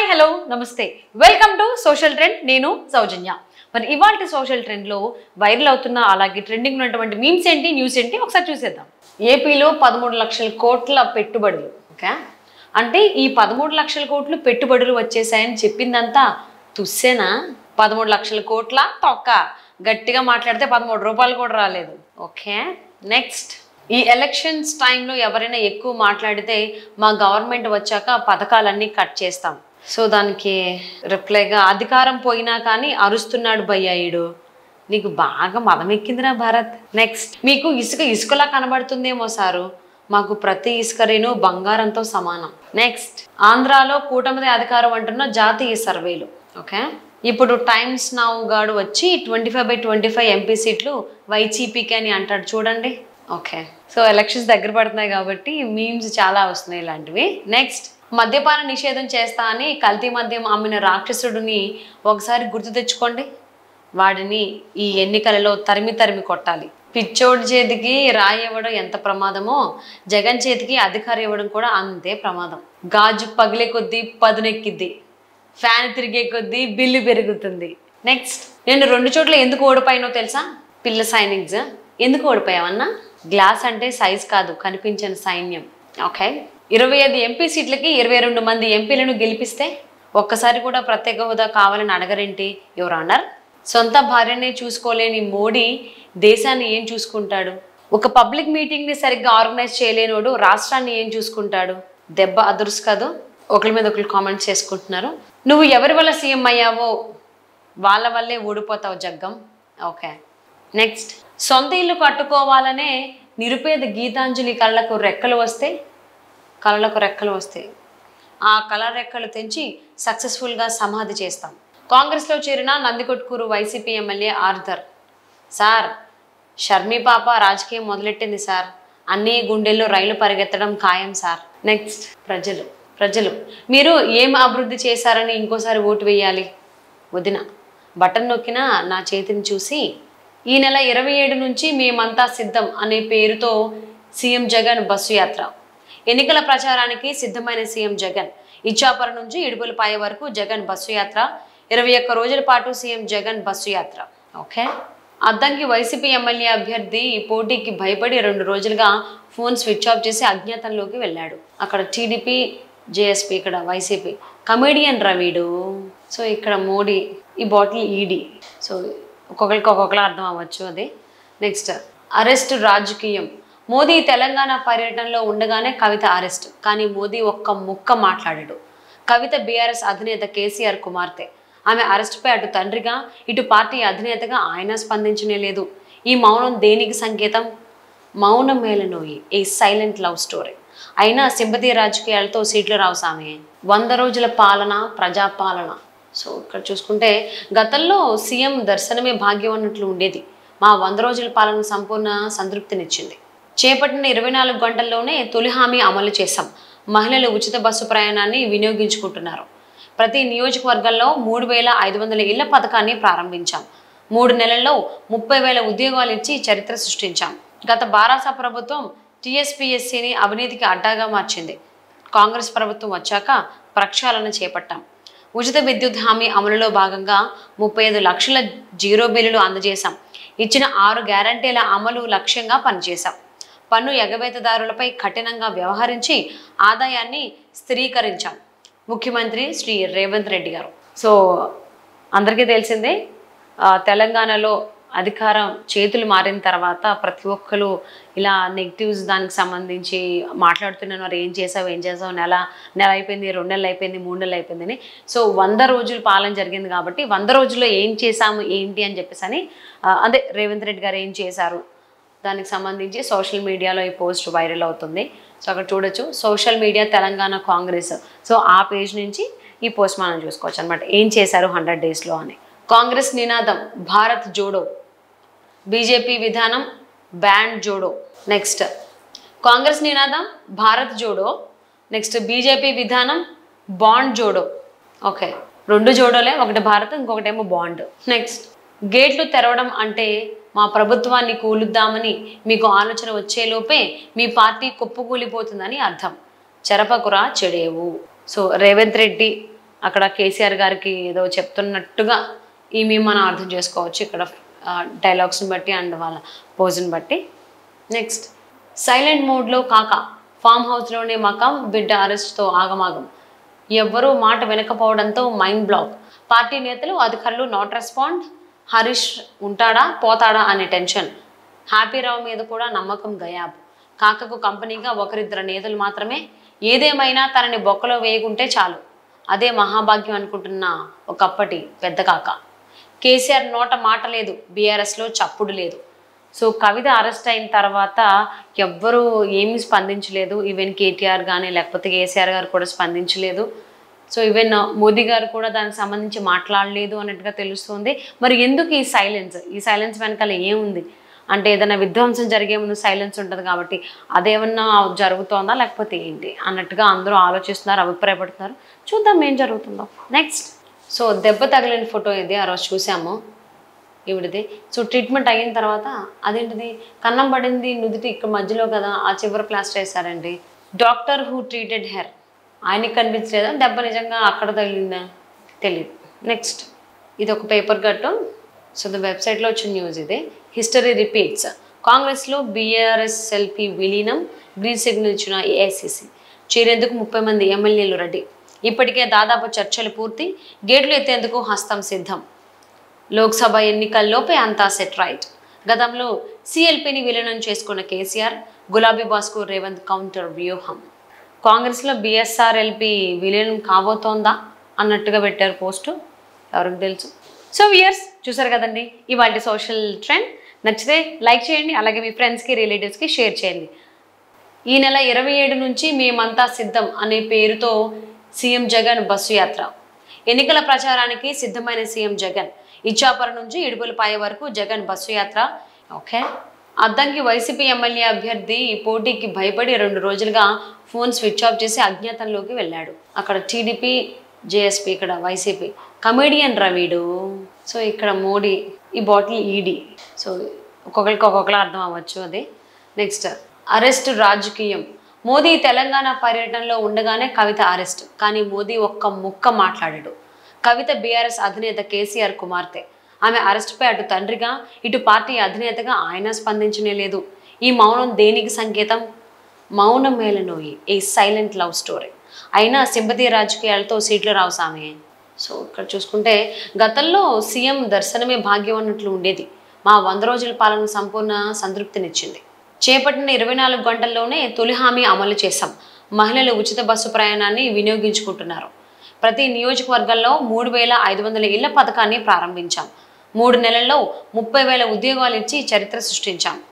hello నమస్తే welcome to social trend నేను సౌజన్య మరి ఇవాళ సోషల్ ట్రెండ్లో వైరల్ అవుతున్న అలాగే ట్రెండింగ్ ఉన్నటువంటి మీమ్స్ ఏంటి న్యూస్ ఏంటి ఒకసారి చూసేద్దాం ఏపీలో పదమూడు లక్షల కోట్ల పెట్టుబడులు ఓకే అంటే ఈ పదమూడు లక్షల కోట్లు పెట్టుబడులు వచ్చేసాయని చెప్పిందంతా తుస్సేనా పదమూడు లక్షల కోట్ల తొక్క గట్టిగా మాట్లాడితే పదమూడు రూపాయలు కూడా రాలేదు ఓకే నెక్స్ట్ ఈ ఎలక్షన్స్ టైంలో ఎవరైనా ఎక్కువ మాట్లాడితే మా గవర్నమెంట్ వచ్చాక పథకాలన్నీ కట్ చేస్తాం సో దానికి రిప్లైగా అధికారం పోయినా కానీ అరుస్తున్నాడు భయ్యాయుడు నీకు బాగా మదం ఎక్కిందిరా భారత్ నెక్స్ట్ మీకు ఇసుక ఇసుకలా కనబడుతుందేమో సారు మాకు ప్రతి ఇసుక రేణు బంగారంతో సమానం నెక్స్ట్ ఆంధ్రాలో కూటమిది అధికారం అంటున్న జాతీయ సర్వేలు ఓకే ఇప్పుడు టైమ్స్ నౌ గాడు వచ్చి twenty five by twenty five MP సీట్లు వైసీపీకి అని అంటాడు చూడండి ఓకే సో ఎలక్షన్స్ దగ్గర పడుతున్నాయి కాబట్టి మీమ్స్ చాలా వస్తున్నాయి ఇలాంటివి నెక్స్ట్ మద్యపాన నిషేధం చేస్తా అని కల్తీ మద్యం అమ్మిన రాక్షసుడిని ఒకసారి గుర్తు తెచ్చుకోండి వాడిని ఈ ఎన్నికలలో తరిమి తరిమి కొట్టాలి పిచ్చోడి చేతికి రాయి ఇవ్వడం ఎంత ప్రమాదమో జగన్ చేతికి అధికారం ఇవ్వడం కూడా అంతే ప్రమాదం గాజు పగిలే కొద్దీ పదునెక్కిద్ది ఫ్యాన్ తిరిగే కొద్దీ బిల్లు పెరుగుతుంది నెక్స్ట్ నేను రెండు చోట్ల ఎందుకు ఓడిపోయానో తెలుసా పిల్ల సైనింగ్స్ ఎందుకు ఓడిపోయావన్నా గ్లాస్ అంటే సైజ్ కాదు కనిపించని సైన్యం ఓకే ఇరవై ఐదు ఎంపీ సీట్లకి ఇరవై రెండు మంది ఎంపీలను గెలిపిస్తే ఒక్కసారి కూడా ప్రత్యేక హోదా కావాలని అడగరేంటి యువర్ ఆనర్ సొంత భార్యనే చూసుకోలేని మోడీ దేశాన్ని ఏం చూసుకుంటాడు ఒక పబ్లిక్ మీటింగ్ని సరిగ్గా ఆర్గనైజ్ చేయలేనోడు రాష్ట్రాన్ని ఏం చూసుకుంటాడు దెబ్బ అదుర్స్ కాదు ఒకరి మీద ఒకరు కామెంట్స్ చేసుకుంటున్నారు నువ్వు ఎవరి వల్ల సీఎం అయ్యావో వాళ్ళ వల్లే ఓడిపోతావు జగ్గం ఓకే నెక్స్ట్ సొంత ఇల్లు కట్టుకోవాలనే నిరుపేద గీతాంజలి కళ్ళకు రెక్కలు వస్తే కళలకు రెక్కలు వస్తాయి ఆ కళ రెక్కలు తెంచి సక్సెస్ఫుల్గా సమాధి చేస్తాం కాంగ్రెస్లో చేరిన Nandikotkur YCP MLA Arthur sir షర్మి పాప రాజకీయం మొదలెట్టింది సార్ అన్ని గుండెల్లో రైలు పరిగెత్తడం ఖాయం సార్ నెక్స్ట్ ప్రజలు ప్రజలు మీరు ఏం అభివృద్ధి చేశారని ఇంకోసారి ఓటు వేయాలి వదిన బటన్ నొక్కిన నా చేతిని చూసి ఈ నెల ఇరవై ఏడు నుంచి మేమంతా సిద్ధం అనే పేరుతో సీఎం జగన్ బస్సు యాత్ర ఎన్నికల ప్రచారానికి సిద్ధమైన సీఎం జగన్ ఇచ్చాపురం నుంచి ఇడుపులపాయ వరకు జగన్ బస్సు యాత్ర ఇరవై ఒక్క రోజుల పాటు సీఎం జగన్ బస్సు యాత్ర ఓకే అద్దంకి వైసీపీ ఎమ్మెల్యే అభ్యర్థి ఈ పోటీకి భయపడి రెండు రోజులుగా ఫోన్ స్విచ్ ఆఫ్ చేసి అజ్ఞాతంలోకి వెళ్ళాడు అక్కడ టీడీపీ జేఎస్పీ ఇక్కడ వైసీపీ కమేడియన్ రవీడు సో ఇక్కడ మోడీ ఈ బాటిల్ ఈడీ సో ఒక్కొక్కరికి ఒక్కొక్కలా అర్థం అవ్వచ్చు అది నెక్స్ట్ అరెస్ట్ రాజకీయం మోదీ తెలంగాణ పర్యటనలో ఉండగానే కవిత అరెస్ట్ కానీ మోదీ ఒక్క ముక్క మాట్లాడాడు కవిత బీఆర్ఎస్ అధినేత కేసీఆర్ కుమార్తె ఆమె అరెస్ట్పై అటు తండ్రిగా ఇటు పార్టీ అధినేతగా ఆయన స్పందించనే లేదు ఈ మౌనం దేనికి సంకేతం మౌనం మేలనోయి ఏ సైలెంట్ లవ్ స్టోరీ అయినా సింపతి రాజకీయాలతో సీట్లు రావు సామి వంద రోజుల పాలన ప్రజాపాలన సో ఇక్కడ చూసుకుంటే గతంలో సీఎం దర్శనమే భాగ్యం అన్నట్లు ఉండేది మా వంద రోజుల పాలన సంపూర్ణ సంతృప్తినిచ్చింది చేపట్టిన ఇరవై నాలుగు గంటల్లోనే తొలి హామీ అమలు చేశాం మహిళలు ఉచిత బస్సు ప్రయాణాన్ని వినియోగించుకుంటున్నారు ప్రతి నియోజకవర్గంలో మూడు వేల ఐదు వందల ఇళ్ల పథకాన్ని ప్రారంభించాం మూడు నెలల్లో ముప్పై వేల ఉద్యోగాలు ఇచ్చి చరిత్ర సృష్టించాం గత బారాస ప్రభుత్వం టీఎస్పీఎస్సీని అవినీతికి అడ్డాగా మార్చింది కాంగ్రెస్ ప్రభుత్వం వచ్చాక ప్రక్షాళన చేపట్టాం ఉచిత విద్యుత్ హామీ అమలులో భాగంగా ముప్పై ఐదు లక్షల జీరో బిల్లులు అందజేశాం ఇచ్చిన ఆరు గ్యారంటీల అమలు లక్ష్యంగా పనిచేశాం పన్ను ఎగవేతదారులపై కఠినంగా వ్యవహరించి ఆదాయాన్ని స్థిరీకరించాం ముఖ్యమంత్రి శ్రీ రేవంత్ రెడ్డి గారు సో అందరికీ తెలిసిందే ఆ, తెలంగాణలో అధికారం చేతులు మారిన తర్వాత ప్రతి ఒక్కరు ఇలా నెగిటివ్స్ దానికి సంబంధించి మాట్లాడుతున్నారు ఏం చేసావు ఏం చేసావు నెల నెల అయిపోయింది రెండు నెలలు అయిపోయింది మూడు నెలలు అయిపోయిందని సో వంద రోజులు పాలన జరిగింది కాబట్టి వంద రోజుల్లో ఏం చేశాము ఏంటి అని చెప్పేసి అని ఆ, అదే రేవంత్ రెడ్డి గారు ఏం చేశారు దానికి సంబంధించి సోషల్ మీడియాలో ఈ పోస్ట్ వైరల్ అవుతుంది సో అక్కడ చూడొచ్చు social media Telangana Congress so ఆ పేజ్ నుంచి ఈ పోస్ట్ మనం చూసుకోవచ్చు అనమాట ఏం చేశారు హండ్రెడ్ డేస్లో అని కాంగ్రెస్ నినాదం భారత్ జోడో బీజేపీ విధానం బ్యాండ్ జోడో నెక్స్ట్ కాంగ్రెస్ నినాదం భారత్ జోడో నెక్స్ట్ బీజేపీ విధానం బాండ్ జోడో ఓకే రెండు జోడోలే ఒకటి భారత్ ఇంకొకటేమో బాండ్ నెక్స్ట్ గేట్లు తెరవడం అంటే మా ప్రభుత్వాన్ని కూలుద్దామని మీకు ఆలోచన వచ్చేలోపే మీ పార్టీ కుప్పకూలిపోతుందని అర్థం చెరపకురా చెడేవు సో రేవంత్ రెడ్డి అక్కడ కేసీఆర్ గారికి ఏదో చెప్తున్నట్టుగా ఈ మేము మనం అర్థం చేసుకోవచ్చు ఇక్కడ డైలాగ్స్ని బట్టి అండ్ వాళ్ళ పోజ్ని బట్టి నెక్స్ట్ సైలెంట్ మోడ్లో కాక ఫామ్ హౌస్లోనే మకాం బిడ్డ అరెస్ట్తో ఆగమాగం ఎవ్వరూ మాట వినకపోవడంతో మైండ్ బ్లాక్ పార్టీ నేతలు అధికారులు నాట్ రెస్పాండ్ హరీష్ ఉంటాడా పోతాడా అనే టెన్షన్ హ్యాపీరావు మీద కూడా నమ్మకం గయాబ్ కాకకు కంపెనీగా ఒకరిద్దరు నేతలు మాత్రమే ఏదేమైనా తనని బొక్కలో వేయకుంటే చాలు అదే మహాభాగ్యం అనుకుంటున్న ఒకప్పటి పెద్ద కాక కేసీఆర్ నోట మాట లేదు బీఆర్ఎస్లో చప్పుడు లేదు సో కవిత అరెస్ట్ అయిన తర్వాత ఎవ్వరూ ఏమీ స్పందించలేదు ఈవెన్ కేటీఆర్ కానీ లేకపోతే కేసీఆర్ గారు కూడా స్పందించలేదు సో ఈవెన్ మోదీ గారు కూడా దానికి సంబంధించి మాట్లాడలేదు అన్నట్టుగా తెలుస్తుంది మరి ఎందుకు ఈ సైలెన్స్ ఈ సైలెన్స్ వెనకాల ఏముంది అంటే ఏదైనా విధ్వంసం జరిగే ముందు సైలెన్స్ ఉంటుంది కాబట్టి అదేమన్నా జరుగుతోందా లేకపోతే ఏంటి అన్నట్టుగా అందరూ ఆలోచిస్తున్నారు అభిప్రాయపడుతున్నారు చూద్దాం ఏం జరుగుతుందో నెక్స్ట్ సో దెబ్బ తగిలిన ఫోటో ఇది ఆ రోజు చూసాము ఈవిడిది సో ట్రీట్మెంట్ అయిన తర్వాత అదేంటిది కన్నం పడింది నుదుటి ఇక్కడ మధ్యలో కదా ఆ చివరి ప్లాస్టర్ వేశారండి డాక్టర్ హూ ట్రీటెడ్ హెయిర్ ఆయనకి కనిపించలేదా దెబ్బ నిజంగా అక్కడ తగిలిందా తెలియదు నెక్స్ట్ ఇది ఒక పేపర్ కట్టు సో ద వెబ్సైట్లో వచ్చిన న్యూస్ ఇది హిస్టరీ రిపీట్స్ కాంగ్రెస్లో బీఆర్ఎస్ ఎల్పీ విలీనం గ్రీన్ సిగ్నల్ ఇచ్చిన ఏఐసిసి చేరేందుకు ముప్పై మంది ఎమ్మెల్యేలు రెడీ ఇప్పటికే దాదాపు చర్చలు పూర్తి గేట్లు ఎత్తేందుకు హస్తం సిద్ధం లోక్సభ ఎన్నికల్లోపే అంతా సెట్ రైట్ గతంలో సిఎల్పిని విలీనం చేసుకున్న కేసీఆర్ గులాబీ బాస్కు రేవంత్ కౌంటర్ వ్యూహం కాంగ్రెస్లో బీఎస్ఆర్ఎల్పి విలీనం కాబోతోందా అన్నట్టుగా పెట్టారు పోస్టు ఎవరికి తెలుసు సో వియర్స్ చూసారు కదండి ఇవాళ సోషల్ ట్రెండ్ నచ్చితే లైక్ చేయండి అలాగే మీ ఫ్రెండ్స్కి రిలేటివ్స్కి షేర్ చేయండి ఈ నెల ఇరవై ఏడు నుంచి మేమంతా సిద్ధం అనే పేరుతో సీఎం జగన్ బస్సు యాత్ర ఎన్నికల ప్రచారానికి సిద్ధమైన సీఎం జగన్ ఇచ్చాపురం నుంచి ఇడుపులపాయ వరకు జగన్ బస్సు యాత్ర ఓకే అద్దంకి వైసీపీ ఎమ్మెల్యే అభ్యర్థి ఈ పోటీకి భయపడి రెండు రోజులుగా ఫోన్ స్విచ్ ఆఫ్ చేసి అజ్ఞాతంలోకి వెళ్ళాడు అక్కడ టీడీపీ జేఎస్పీ ఇక్కడ వైసీపీ కమేడియన్ రవీడు సో ఇక్కడ మోడీ ఈ బాటిల్ ఈడీ సో ఒక్కొక్కరికి ఒక్కొక్కలా అర్థం అవ్వచ్చు అది నెక్స్ట్ అరెస్ట్ రాజకీయం మోదీ తెలంగాణ పర్యటనలో ఉండగానే కవిత అరెస్ట్ కానీ మోదీ ఒక్క ముక్క మాట్లాడాడు కవిత బీఆర్ఎస్ అధినేత కేసీఆర్ కుమార్తె ఆమె అరెస్ట్పై అటు తండ్రిగా ఇటు పార్టీ అధినేతగా ఆయన స్పందించనే లేదు ఈ మౌనం దేనికి సంకేతం మౌనం మేలనోయి ఏ సైలెంట్ లవ్ స్టోరీ అయినా సింపతి రాజకీయాలతో సీట్లు రావు సామె సో ఇక్కడ చూసుకుంటే గతంలో సీఎం దర్శనమే భాగ్యం అన్నట్లు ఉండేది మా వంద రోజుల పాలన సంపూర్ణ సంతృప్తినిచ్చింది చేపట్టిన ఇరవై నాలుగు గంటల్లోనే తొలి హామీ అమలు చేశాం మహిళలు ఉచిత బస్సు ప్రయాణాన్ని వినియోగించుకుంటున్నారు ప్రతి నియోజకవర్గంలో మూడు వేల ఐదు వందల ఇళ్ల పథకాన్ని ప్రారంభించాం మూడు నెలల్లో ముప్పై వేల ఉద్యోగాలు ఇచ్చి చరిత్ర సృష్టించాం